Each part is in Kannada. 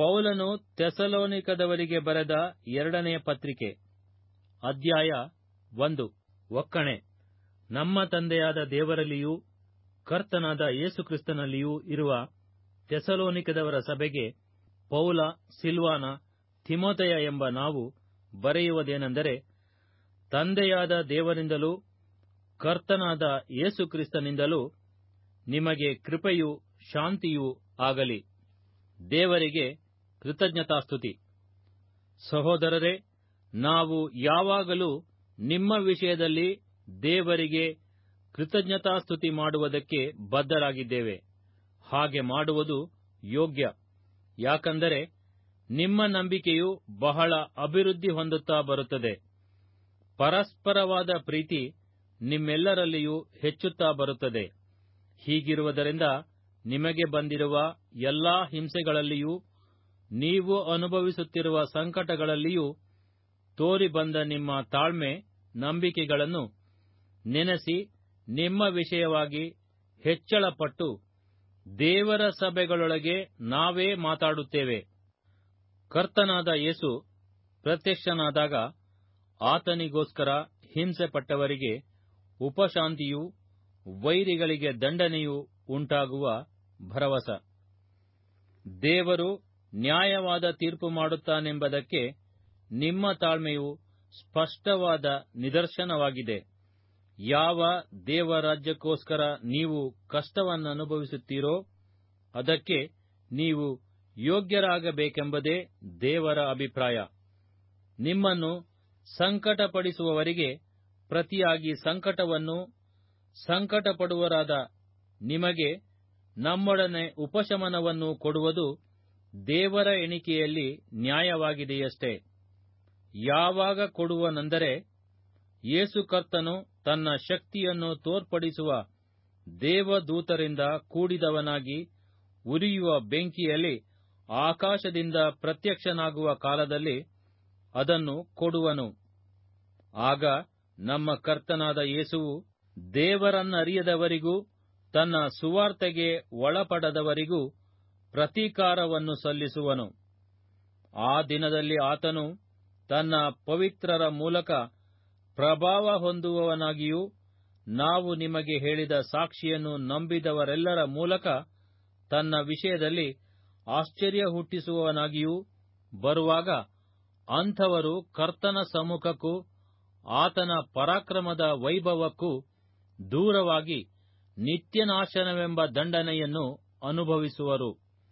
ಪೌಲನು ತೆಸಲೋನಿಕದವರಿಗೆ ಬರೆದ ಎರಡನೆಯ ಪತ್ರಿಕೆ ಅಧ್ಯಾಯ ಒಂದು ಒಕ್ಕಣೆ ನಮ್ಮ ತಂದೆಯಾದ ದೇವರಲ್ಲಿಯೂ ಕರ್ತನಾದ ಯೇಸುಕ್ರಿಸ್ತನಲ್ಲಿಯೂ ಇರುವ ತೆಸಲೋನಿಕದವರ ಸಭೆಗೆ ಪೌಲ ಸಿಲ್ವಾನ ತಿಮೋತೆಯ ಎಂಬ ನಾವು ಬರೆಯುವುದೇನೆಂದರೆ ತಂದೆಯಾದ ದೇವರಿಂದಲೂ ಕರ್ತನಾದ ಯೇಸುಕ್ರಿಸ್ತನಿಂದಲೂ ನಿಮಗೆ ಕೃಪೆಯೂ ಶಾಂತಿಯೂ ಆಗಲಿ ದೇವರಿಗೆ ಕೃತಜ್ಞತಾಸ್ತುತಿ ಸಹೋದರರೇ ನಾವು ಯಾವಾಗಲೂ ನಿಮ್ಮ ವಿಷಯದಲ್ಲಿ ದೇವರಿಗೆ ಕೃತಜ್ಞತಾಸ್ತುತಿ ಮಾಡುವುದಕ್ಕೆ ಬದ್ಧರಾಗಿದ್ದೇವೆ ಹಾಗೆ ಮಾಡುವುದು ಯೋಗ್ಯ ಯಾಕಂದರೆ ನಿಮ್ಮ ನಂಬಿಕೆಯು ಬಹಳ ಅಭಿವೃದ್ಧಿ ಹೊಂದುತ್ತಾ ಬರುತ್ತದೆ ಪರಸ್ಪರವಾದ ಪ್ರೀತಿ ನಿಮ್ಮೆಲ್ಲರಲ್ಲಿಯೂ ಹೆಚ್ಚುತ್ತಾ ಬರುತ್ತದೆ ಹೀಗಿರುವುದರಿಂದ ನಿಮಗೆ ಬಂದಿರುವ ಎಲ್ಲಾ ಹಿಂಸೆಗಳಲ್ಲಿಯೂ ನೀವು ಅನುಭವಿಸುತ್ತಿರುವ ಸಂಕಟಗಳಲ್ಲಿಯೂ ತೋರಿ ಬಂದ ನಿಮ್ಮ ತಾಳ್ಮೆ ನಂಬಿಕೆಗಳನ್ನು ನೆನೆಸಿ ನಿಮ್ಮ ವಿಷಯವಾಗಿ ಹೆಚ್ಚಳಪಟ್ಟು ದೇವರ ಸಭೆಗಳೊಳಗೆ ನಾವೇ ಮಾತಾಡುತ್ತೇವೆ ಕರ್ತನಾದ ಯೇಸು ಪ್ರತ್ಯಕ್ಷನಾದಾಗ ಆತನಿಗೋಸ್ಕರ ಹಿಂಸೆಪಟ್ಟವರಿಗೆ ಉಪಶಾಂತಿಯೂ ವೈರಿಗಳಿಗೆ ದಂಡನೆಯೂ ಉಂಟಾಗುವ ಭರವಸ ದೇವರು ನ್ಯಾಯವಾದ ತೀರ್ಪು ಮಾಡುತ್ತಾನೆಂಬುದಕ್ಕೆ ನಿಮ್ಮ ತಾಳ್ಮೆಯು ಸ್ಪಷ್ಟವಾದ ನಿದರ್ಶನವಾಗಿದೆ ಯಾವ ದೇವರಾಜ್ಯಕ್ಕೋಸ್ಕರ ನೀವು ಕಷ್ಟವನ್ನನುಭವಿಸುತ್ತೀರೋ ಅದಕ್ಕೆ ನೀವು ಯೋಗ್ಯರಾಗಬೇಕೆಂಬುದೇ ದೇವರ ಅಭಿಪ್ರಾಯ ನಿಮ್ಮನ್ನು ಸಂಕಟಪಡಿಸುವವರಿಗೆ ಪ್ರತಿಯಾಗಿ ಸಂಕಟವನ್ನು ಸಂಕಟಪಡುವರಾದ ನಿಮಗೆ ನಮ್ಮೊಡನೆ ಉಪಶಮನವನ್ನು ಕೊಡುವುದು ದೇವರ ಎಣಿಕೆಯಲ್ಲಿ ನ್ಯಾಯವಾಗಿದೆಯಷ್ಟೇ ಯಾವಾಗ ಕೊಡುವನೆಂದರೆ ಯೇಸು ಕರ್ತನು ತನ್ನ ಶಕ್ತಿಯನ್ನು ತೋರ್ಪಡಿಸುವ ದೇವದೂತರಿಂದ ಕೂಡಿದವನಾಗಿ ಉರಿಯುವ ಬೆಂಕಿಯಲ್ಲಿ ಆಕಾಶದಿಂದ ಪ್ರತ್ಯಕ್ಷನಾಗುವ ಕಾಲದಲ್ಲಿ ಅದನ್ನು ಕೊಡುವನು ಆಗ ನಮ್ಮ ಕರ್ತನಾದ ಯೇಸುವು ದೇವರನ್ನರಿಯದವರಿಗೂ ತನ್ನ ಸುವಾರ್ತೆಗೆ ಒಳಪಡದವರಿಗೂ ಪ್ರತೀಕಾರವನ್ನು ಸಲ್ಲಿಸುವನು ಆ ದಿನದಲ್ಲಿ ಆತನು ತನ್ನ ಪವಿತ್ರರ ಮೂಲಕ ಪ್ರಭಾವ ಹೊಂದುವವನಾಗಿಯೂ ನಾವು ನಿಮಗೆ ಹೇಳಿದ ಸಾಕ್ಷಿಯನ್ನು ನಂಬಿದವರೆಲ್ಲರ ಮೂಲಕ ತನ್ನ ವಿಷಯದಲ್ಲಿ ಆಶ್ಚರ್ಯ ಹುಟ್ಟಿಸುವವನಾಗಿಯೂ ಬರುವಾಗ ಅಂಥವರು ಕರ್ತನ ಸಮ್ಮುಖಕ್ಕೂ ಆತನ ಪರಾಕ್ರಮದ ವೈಭವಕ್ಕೂ ದೂರವಾಗಿ ನಿತ್ಯನಾಶನವೆಂಬ ದಂಡನೆಯನ್ನು ಅನುಭವಿಸುವರು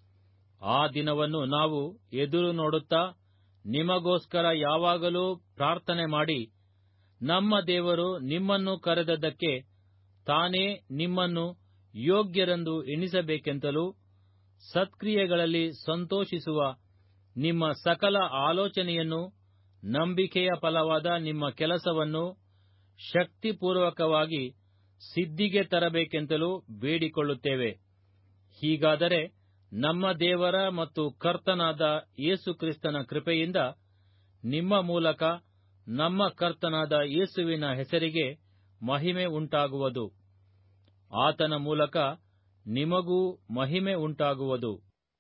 ಆ ದಿನವನ್ನು ನಾವು ಎದುರು ನೋಡುತ್ತಾ ನಿಮಗೋಸ್ಕರ ಯಾವಾಗಲೂ ಪ್ರಾರ್ಥನೆ ಮಾಡಿ ನಮ್ಮ ದೇವರು ನಿಮ್ಮನ್ನು ಕರೆದದ್ದಕ್ಕೆ ತಾನೇ ನಿಮ್ಮನ್ನು ಯೋಗ್ಯರೆಂದು ಎಣಿಸಬೇಕೆಂತಲೂ ಸತ್ಕ್ರಿಯೆಗಳಲ್ಲಿ ಸಂತೋಷಿಸುವ ನಿಮ್ಮ ಸಕಲ ಆಲೋಚನೆಯನ್ನು ನಂಬಿಕೆಯ ಫಲವಾದ ನಿಮ್ಮ ಕೆಲಸವನ್ನು ಶಕ್ತಿಪೂರ್ವಕವಾಗಿ ಸಿದ್ಧಿಗೆ ತರಬೇಕೆಂತಲೂ ಬೇಡಿಕೊಳ್ಳುತ್ತೇವೆ ಹೀಗಾದರೆ ನಮ್ಮ ದೇವರ ಮತ್ತು ಕರ್ತನಾದ ಯೇಸುಕ್ರಿಸ್ತನ ಕೃಪೆಯಿಂದ ನಿಮ್ಮ ಮೂಲಕ ನಮ್ಮ ಕರ್ತನಾದ ಯೇಸುವಿನ ಹೆಸರಿಗೆ ಮಹಿಮೆ ಉಂಟಾಗುವುದು ಆತನ ಮೂಲಕ ನಿಮಗೂ ಮಹಿಮೆ ಉಂಟಾಗುವುದು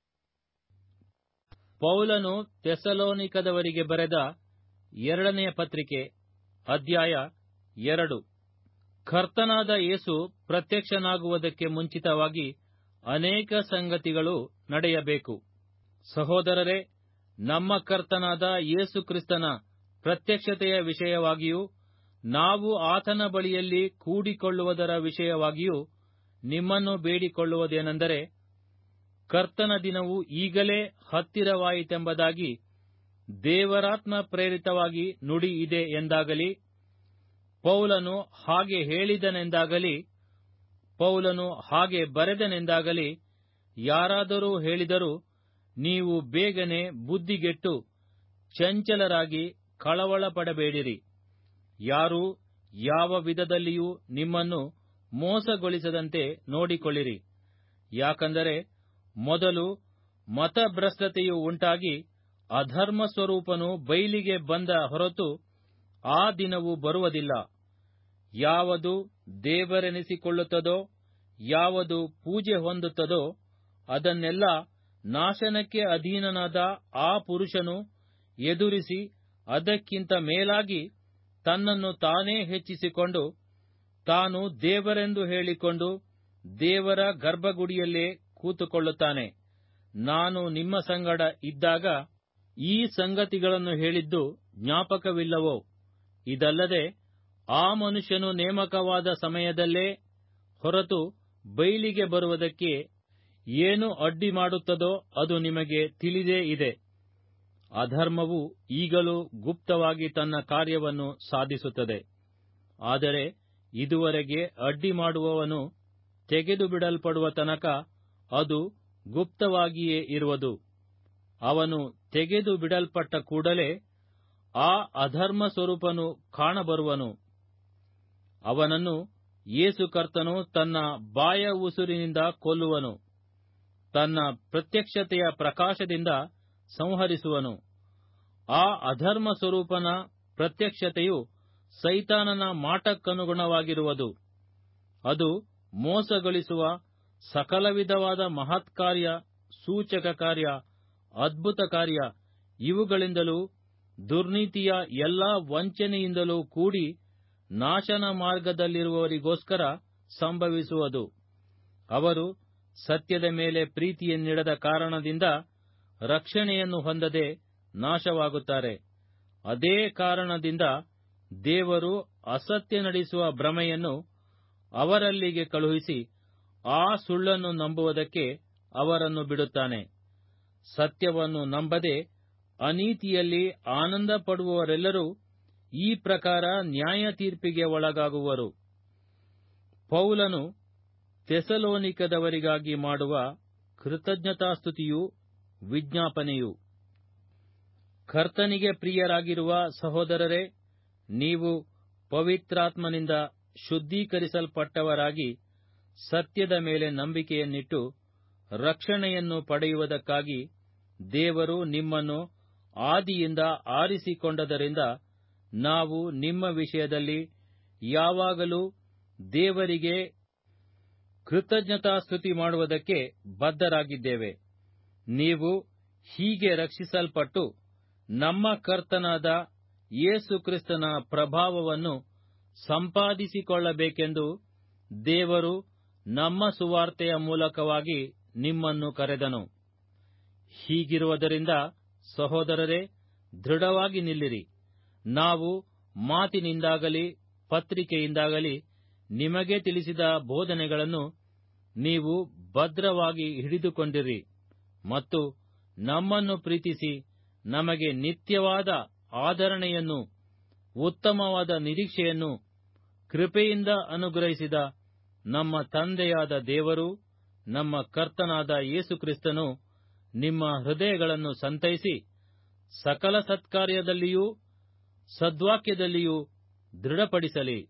ಪೌಲನು ತೆಸಲೋನಿಕದವರಿಗೆ ಬರೆದ ಎರಡನೆಯ ಪತ್ರಿಕೆ ಅಧ್ಯಾಯ ಎರಡು ಕರ್ತನಾದ ಯೇಸು ಪ್ರತ್ಯಕ್ಷನಾಗುವುದಕ್ಕೆ ಮುಂಚಿತವಾಗಿ ಅನೇಕ ಸಂಗತಿಗಳು ನಡೆಯಬೇಕು ಸಹೋದರರೇ ನಮ್ಮ ಕರ್ತನಾದ ಯೇಸು ಕ್ರಿಸ್ತನ ಪ್ರತ್ಯಕ್ಷತೆಯ ವಿಷಯವಾಗಿಯೂ ನಾವು ಆತನ ಬಳಿಯಲ್ಲಿ ಕೂಡಿಕೊಳ್ಳುವುದರ ವಿಷಯವಾಗಿಯೂ ನಿಮ್ಮನ್ನು ಬೇಡಿಕೊಳ್ಳುವುದೇನೆಂದರೆ ಕರ್ತನ ದಿನವು ಈಗಲೇ ಹತ್ತಿರವಾಯಿತೆಂಬುದಾಗಿ ದೇವರಾತ್ಮ ಪ್ರೇರಿತವಾಗಿ ನುಡಿ ಇದೆ ಎಂದಾಗಲಿ ಪೌಲನು ಹಾಗೆ ಹೇಳಿದನೆಂದಾಗಲಿ ಪೌಲನು ಹಾಗೆ ಬರೆದನೆಂದಾಗಲಿ ಯಾರಾದರೂ ಹೇಳಿದರೂ ನೀವು ಬೇಗನೆ ಬುದ್ಧಿಗೆಟ್ಟು ಚಂಚಲರಾಗಿ ಕಳವಳಪಡಬೇಡಿರಿ ಯಾರೂ ಯಾವ ವಿಧದಲ್ಲಿಯೂ ನಿಮ್ಮನ್ನು ಮೋಸಗೊಳಿಸದಂತೆ ನೋಡಿಕೊಳ್ಳಿರಿ ಯಾಕಂದರೆ ಮೊದಲು ಮತಭ್ರಷ್ಟತೆಯು ಉಂಟಾಗಿ ಅಧರ್ಮ ಸ್ವರೂಪನು ಬೈಲಿಗೆ ಬಂದ ಹೊರತು ಆ ದಿನವು ಬರುವುದಿಲ್ಲ ಯಾವುದು ದೇವರೆನಿಸಿಕೊಳ್ಳುತ್ತದೋ ಯಾವುದು ಪೂಜೆ ಹೊಂದುತ್ತದೋ ಅದನ್ನೆಲ್ಲ ನಾಶನಕ್ಕೆ ಅಧೀನನಾದ ಆ ಪುರುಷನು ಎದುರಿಸಿ ಅದಕ್ಕಿಂತ ಮೇಲಾಗಿ ತನ್ನನ್ನು ತಾನೇ ಹೆಚ್ಚಿಸಿಕೊಂಡು ತಾನು ದೇವರೆಂದು ಹೇಳಿಕೊಂಡು ದೇವರ ಗರ್ಭಗುಡಿಯಲ್ಲೇ ಕೂತುಕೊಳ್ಳುತ್ತಾನೆ ನಾನು ನಿಮ್ಮ ಸಂಗಡ ಇದ್ದಾಗ ಈ ಸಂಗತಿಗಳನ್ನು ಹೇಳಿದ್ದು ಜ್ಞಾಪಕವಿಲ್ಲವೋ ಇದಲ್ಲದೆ ಆ ಮನುಷ್ಯನು ನೇಮಕವಾದ ಸಮಯದಲ್ಲೇ ಹೊರತು ಬೈಲಿಗೆ ಬರುವುದಕ್ಕೆ ಏನು ಅಡ್ಡಿ ಮಾಡುತ್ತದೋ ಅದು ನಿಮಗೆ ತಿಳಿದೇ ಇದೆ ಅಧರ್ಮವು ಈಗಲೂ ಗುಪ್ತವಾಗಿ ತನ್ನ ಕಾರ್ಯವನ್ನು ಸಾಧಿಸುತ್ತದೆ ಆದರೆ ಇದುವರೆಗೆ ಅಡ್ಡಿ ಮಾಡುವವನು ತೆಗೆದು ಬಿಡಲ್ಪಡುವ ತನಕ ಅದು ಗುಪ್ತವಾಗಿಯೇ ಇರುವುದು ಅವನು ತೆಗೆದು ಬಿಡಲ್ಪಟ್ಟ ಕೂಡಲೇ ಆ ಅಧರ್ಮ ಸ್ವರೂಪನು ಕಾಣಬರುವನು ಅವನನ್ನು ಯೇಸು ಕರ್ತನು ತನ್ನ ಬಾಯ ಉಸುರಿನಿಂದ ಕೊಲ್ಲುವನು ತನ್ನ ಪ್ರತ್ಯಕ್ಷತೆಯ ಪ್ರಕಾಶದಿಂದ ಸಂಹರಿಸುವನು ಆ ಅಧರ್ಮ ಸ್ವರೂಪನ ಪ್ರತ್ಯಕ್ಷತೆಯು ಸೈತಾನನ ಮಾಟಕ್ಕನುಗುಣವಾಗಿರುವುದು ಅದು ಮೋಸಗೊಳಿಸುವ ಸಕಲ ವಿಧವಾದ ಮಹತ್ಕಾರ್ಯ ಸೂಚಕ ಕಾರ್ಯ ಅದ್ಭುತ ಕಾರ್ಯ ಇವುಗಳಿಂದಲೂ ದುರ್ನೀತಿಯ ಎಲ್ಲಾ ವಂಚನೆಯಿಂದಲೂ ಕೂಡಿ ನಾಶನ ಮಾರ್ಗದಲ್ಲಿರುವವರಿಗೋಸ್ಕರ ಸಂಭವಿಸುವುದು ಅವರು ಸತ್ಯದ ಮೇಲೆ ಪ್ರೀತಿಯನ್ನಿಡದ ಕಾರಣದಿಂದ ರಕ್ಷಣೆಯನ್ನು ಹೊಂದದೆ ನಾಶವಾಗುತ್ತಾರೆ ಅದೇ ಕಾರಣದಿಂದ ದೇವರು ಅಸತ್ಯ ನಡೆಸುವ ಭ್ರಮೆಯನ್ನು ಅವರಲ್ಲಿಗೆ ಕಳುಹಿಸಿ ಆ ಸುಳ್ಳನ್ನು ನಂಬುವುದಕ್ಕೆ ಅವರನ್ನು ಬಿಡುತ್ತಾನೆ ಸತ್ಯವನ್ನು ನಂಬದೆ ಅನೀತಿಯಲ್ಲಿ ಆನಂದ ಪಡುವವರೆಲ್ಲರೂ ಈ ಪ್ರಕಾರ ನ್ಯಾಯ ತೀರ್ಪಿಗೆ ಒಳಗಾಗುವರು ಪೌಲನು ತೆಸಲೋನಿಕದವರಿಗಾಗಿ ಮಾಡುವ ಕೃತಜ್ಞತಾಸ್ತುತಿಯು ವಿಜ್ಞಾಪನೆಯು ಕರ್ತನಿಗೆ ಪ್ರಿಯರಾಗಿರುವ ಸಹೋದರರೇ ನೀವು ಪವಿತ್ರಾತ್ಮನಿಂದ ಶುದ್ಧೀಕರಿಸಲ್ಪಟ್ಟವರಾಗಿ ಸತ್ಯದ ಮೇಲೆ ನಂಬಿಕೆಯನ್ನಿಟ್ಟು ರಕ್ಷಣೆಯನ್ನು ಪಡೆಯುವುದಕ್ಕಾಗಿ ದೇವರು ನಿಮ್ಮನ್ನು ಆದಿಯಿಂದ ಆರಿಸಿಕೊಂಡದರಿಂದ ನಾವು ನಿಮ್ಮ ವಿಷಯದಲ್ಲಿ ಯಾವಾಗಲೂ ದೇವರಿಗೆ ಕೃತಜ್ಞತಾಸ್ತುತಿ ಮಾಡುವುದಕ್ಕೆ ಬದ್ಧರಾಗಿದ್ದೇವೆ ನೀವು ಹೀಗೆ ರಕ್ಷಿಸಲ್ಪಟ್ಟು ನಮ್ಮ ಕರ್ತನಾದ ಯೇಸು ಕ್ರಿಸ್ತನ ಪ್ರಭಾವವನ್ನು ಸಂಪಾದಿಸಿಕೊಳ್ಳಬೇಕೆಂದು ದೇವರು ನಮ್ಮ ಸುವಾರ್ತೆಯ ಮೂಲಕವಾಗಿ ನಿಮ್ಮನ್ನು ಕರೆದನು ಹೀಗಿರುವುದರಿಂದ ಸಹೋದರರೇ ದೃಢವಾಗಿ ನಿಲ್ಲಿರಿ ನಾವು ಮಾತಿನಿಂದಾಗಲಿ ಪತ್ರಿಕೆಯಿಂದಾಗಲಿ ನಿಮಗೆ ತಿಳಿಸಿದ ಬೋಧನೆಗಳನ್ನು ನೀವು ಭದ್ರವಾಗಿ ಹಿಡಿದುಕೊಂಡಿರಿ ಮತ್ತು ನಮ್ಮನ್ನು ಪ್ರೀತಿಸಿ ನಮಗೆ ನಿತ್ಯವಾದ ಆದರಣೆಯನ್ನು ಉತ್ತಮವಾದ ನಿರೀಕ್ಷೆಯನ್ನು ಕೃಪೆಯಿಂದ ಅನುಗ್ರಹಿಸಿದ ನಮ್ಮ ತಂದೆಯಾದ ದೇವರು ನಮ್ಮ ಕರ್ತನಾದ ಯೇಸುಕ್ರಿಸ್ತನು ನಿಮ್ಮ ಹೃದಯಗಳನ್ನು ಸಂತೈಸಿ ಸಕಲ ಸತ್ಕಾರ್ಯದಲ್ಲಿಯೂ ಸದ್ವಾಕ್ಯದಲ್ಲಿಯೂ ದೃಢಪಡಿಸಲಿ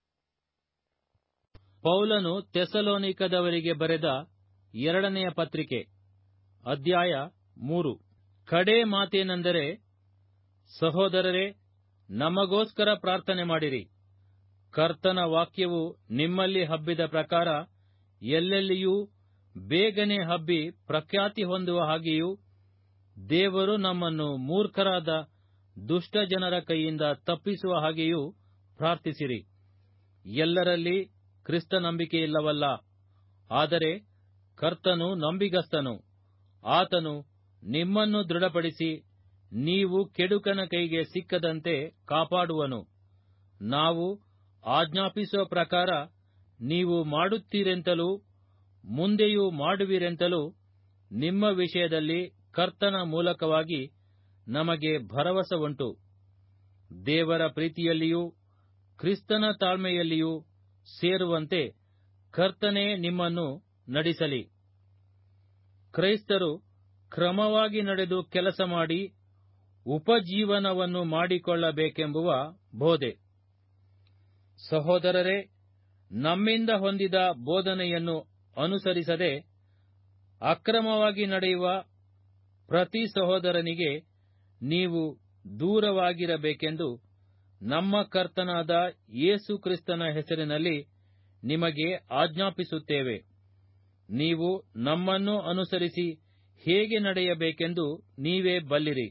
ಪೌಲನು ತೆಸಲೋನಿಕದವರಿಗೆ ಬರೆದ ಎರಡನೆಯ ಪತ್ರಿಕೆ ಅಧ್ಯಾಯ ಮೂರು ಕಡೇ ಮಾತೇನೆಂದರೆ ಸಹೋದರರೇ ನಮಗೋಸ್ಕರ ಪ್ರಾರ್ಥನೆ ಮಾಡಿರಿ ಕರ್ತನ ವಾಕ್ಯವು ನಿಮ್ಮಲ್ಲಿ ಹಬ್ಬಿದ ಪ್ರಕಾರ ಎಲ್ಲೆಲ್ಲಿಯೂ ಬೇಗನೆ ಹಬ್ಬಿ ಪ್ರಖ್ಯಾತಿ ಹೊಂದುವ ಹಾಗೆಯೂ ದೇವರು ನಮ್ಮನ್ನು ಮೂರ್ಖರಾದ ದುಷ್ಟ ಜನರ ಕೈಯಿಂದ ತಪ್ಪಿಸುವ ಹಾಗೆಯೂ ಪ್ರಾರ್ಥಿಸಿರಿ ಎಲ್ಲರಲ್ಲಿ ಕ್ರಿಸ್ತ ನಂಬಿಕೆಯಿಲ್ಲವಲ್ಲ ಆದರೆ ಕರ್ತನು ನಂಬಿಗಸ್ತನು ಆತನು ನಿಮ್ಮನ್ನು ದೃಢಪಡಿಸಿ ನೀವು ಕೆಡುಕನ ಕೈಗೆ ಸಿಕ್ಕದಂತೆ ಕಾಪಾಡುವನು ನಾವು ಆಜ್ಞಾಪಿಸುವ ಪ್ರಕಾರ ನೀವು ಮಾಡುತ್ತೀರೆಂತಲೂ ಮುಂದೆಯೂ ಮಾಡುವಿರೆಂತಲೂ ನಿಮ್ಮ ವಿಷಯದಲ್ಲಿ ಕರ್ತನ ಮೂಲಕವಾಗಿ ನಮಗೆ ಭರವಸೆ ಉಂಟು ದೇವರ ಪ್ರೀತಿಯಲ್ಲಿಯೂ ಕ್ರಿಸ್ತನ ತಾಳ್ಮೆಯಲ್ಲಿಯೂ ಸೇರುವಂತೆ ಕರ್ತನೇ ನಿಮ್ಮನ್ನು ನಡೆಸಲಿ ಕ್ರೈಸ್ತರು ಕ್ರಮವಾಗಿ ನಡೆದು ಕೆಲಸ ಮಾಡಿ ಉಪಜೀವನವನ್ನು ಮಾಡಿಕೊಳ್ಳಬೇಕೆಂಬುವ ಬೋಧೆ ಸಹೋದರರೇ ನಮ್ಮಿಂದ ಹೊಂದಿದ ಬೋಧನೆಯನ್ನು ಅನುಸರಿಸದೆ ಅಕ್ರಮವಾಗಿ ನಡೆಯುವ ಪ್ರತಿ ಸಹೋದರನಿಗೆ ನೀವು ದೂರವಾಗಿರಬೇಕೆಂದು ನಮ್ಮ ಕರ್ತನಾದ ಯೇಸು ಕ್ರಿಸ್ತನ ಹೆಸರಿನಲ್ಲಿ ನಿಮಗೆ ಆಜ್ಞಾಪಿಸುತ್ತೇವೆ ನೀವು ನಮ್ಮನ್ನು ಅನುಸರಿಸಿ ಹೇಗೆ ನಡೆಯಬೇಕೆಂದು ನೀವೇ ಬಲ್ಲಿರಿ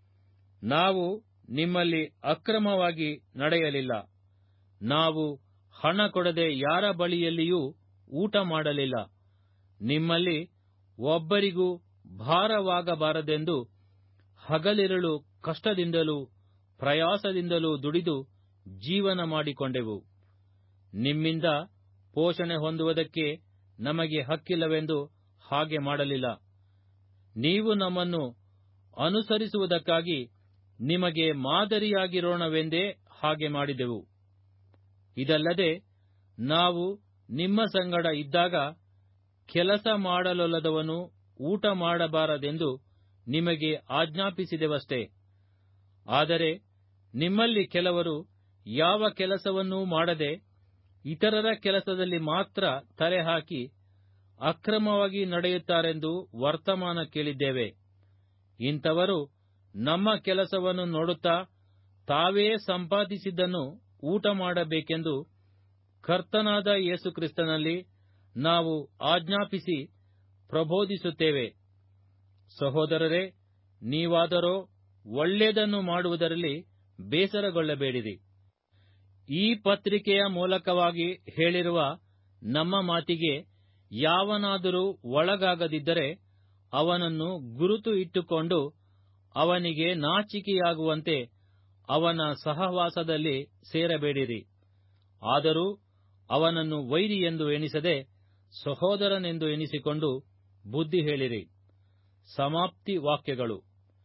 ನಾವು ನಿಮ್ಮಲ್ಲಿ ಅಕ್ರಮವಾಗಿ ನಡೆಯಲಿಲ್ಲ ನಾವು ಹಣ ಕೊಡದೆ ಯಾರ ಬಳಿಯಲ್ಲಿಯೂ ಊಟ ಮಾಡಲಿಲ್ಲ ನಿಮ್ಮಲ್ಲಿ ಒಬ್ಬರಿಗೂ ಭಾರವಾಗಬಾರದೆಂದು ಹಗಲಿರುಳು ಕಷ್ಟದಿಂದಲೂ ಪ್ರಯಾಸದಿಂದಲೂ ದುಡಿದು ಜೀವನ ಮಾಡಿಕೊಂಡೆವು ನಿಮ್ಮಿಂದ ಪೋಷಣೆ ಹೊಂದುವುದಕ್ಕೆ ನಮಗೆ ಹಕ್ಕಿಲ್ಲವೆಂದು ಹಾಗೆ ಮಾಡಲಿಲ್ಲ ನೀವು ನಮ್ಮನ್ನು ಅನುಸರಿಸುವುದಕ್ಕಾಗಿ ನಿಮಗೆ ಮಾದರಿಯಾಗಿರೋಣವೆಂದೇ ಹಾಗೆ ಮಾಡಿದೆವು ಇದಲ್ಲದೆ ನಾವು ನಿಮ್ಮ ಸಂಗಡ ಇದ್ದಾಗ ಕೆಲಸ ಮಾಡಲೊಲ್ಲದವನು ಊಟ ಮಾಡಬಾರದೆಂದು ನಿಮಗೆ ಆಜ್ಞಾಪಿಸಿದೆವಷ್ಟೇ ಆದರೆ ನಿಮ್ಮಲ್ಲಿ ಕೆಲವರು ಯಾವ ಕೆಲಸವನ್ನೂ ಮಾಡದೆ ಇತರರ ಕೆಲಸದಲ್ಲಿ ಮಾತ್ರ ತಲೆಹಾಕಿ ಅಕ್ರಮವಾಗಿ ನಡೆಯುತ್ತಾರೆಂದು ವರ್ತಮಾನ ಕೇಳಿದ್ದೇವೆ ಇಂಥವರು ನಮ್ಮ ಕೆಲಸವನ್ನು ನೋಡುತ್ತಾ ತಾವೇ ಸಂಪಾದಿಸಿದ್ದನ್ನು ಊಟ ಮಾಡಬೇಕೆಂದು ಕರ್ತನಾದ ಯೇಸುಕ್ರಿಸ್ತನಲ್ಲಿ ನಾವು ಆಜ್ಞಾಪಿಸಿ ಪ್ರಬೋಧಿಸುತ್ತೇವೆ ಸಹೋದರರೇ ನೀವಾದರೋ ಒಳ್ಳೆಯದನ್ನು ಮಾಡುವುದರಲ್ಲಿ ಬೇಸರಗೊಳ್ಳಬೇಡಿರಿ ಈ ಪತ್ರಿಕೆಯ ಮೂಲಕವಾಗಿ ಹೇಳಿರುವ ನಮ್ಮ ಮಾತಿಗೆ ಯಾವನಾದರೂ ಒಳಗಾಗದಿದ್ದರೆ ಅವನನ್ನು ಗುರುತು ಇಟ್ಟುಕೊಂಡು ಅವನಿಗೆ ನಾಚಿಕೆಯಾಗುವಂತೆ ಅವನ ಸಹವಾಸದಲ್ಲಿ ಸೇರಬೇಡಿರಿ ಆದರೂ ಅವನನ್ನು ವೈರಿಯೆಂದು ಎಣಿಸದೆ ಸಹೋದರನೆಂದು ಎನಿಸಿಕೊಂಡು ಬುದ್ಧಿ ಹೇಳಿರಿ ಸಮಾಪ್ತಿ ವಾಕ್ಯಗಳು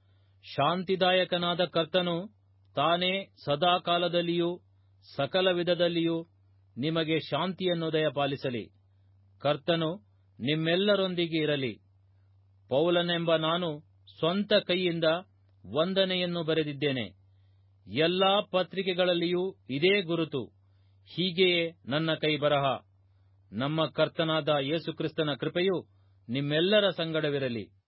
ಶಾಂತಿದಾಯಕನಾದ ಕರ್ತನು ತಾನೇ ಸದಾಕಾಲದಲ್ಲಿಯೂ ಸಕಲ ವಿಧದಲ್ಲಿಯೂ ನಿಮಗೆ ಶಾಂತಿಯನ್ನು ದಯಪಾಲಿಸಲಿ ಕರ್ತನು ನಿಮ್ಮೆಲ್ಲರೊಂದಿಗೆ ಇರಲಿ ಪೌಲನೆಂಬ ನಾನು ಸ್ವಂತ ಕೈಯಿಂದ ವಂದನೆಯನ್ನು ಬರೆದಿದ್ದೇನೆ ಎಲ್ಲಾ ಪತ್ರಿಕೆಗಳಲ್ಲಿಯೂ ಇದೇ ಗುರುತು ಹೀಗೆಯೇ ನನ್ನ ಕೈ ಬರಹ ನಮ್ಮ ಕರ್ತನಾದ ಯೇಸುಕ್ರಿಸ್ತನ ಕೃಪೆಯು ನಿಮ್ಮೆಲ್ಲರ ಸಂಗಡವಿರಲಿ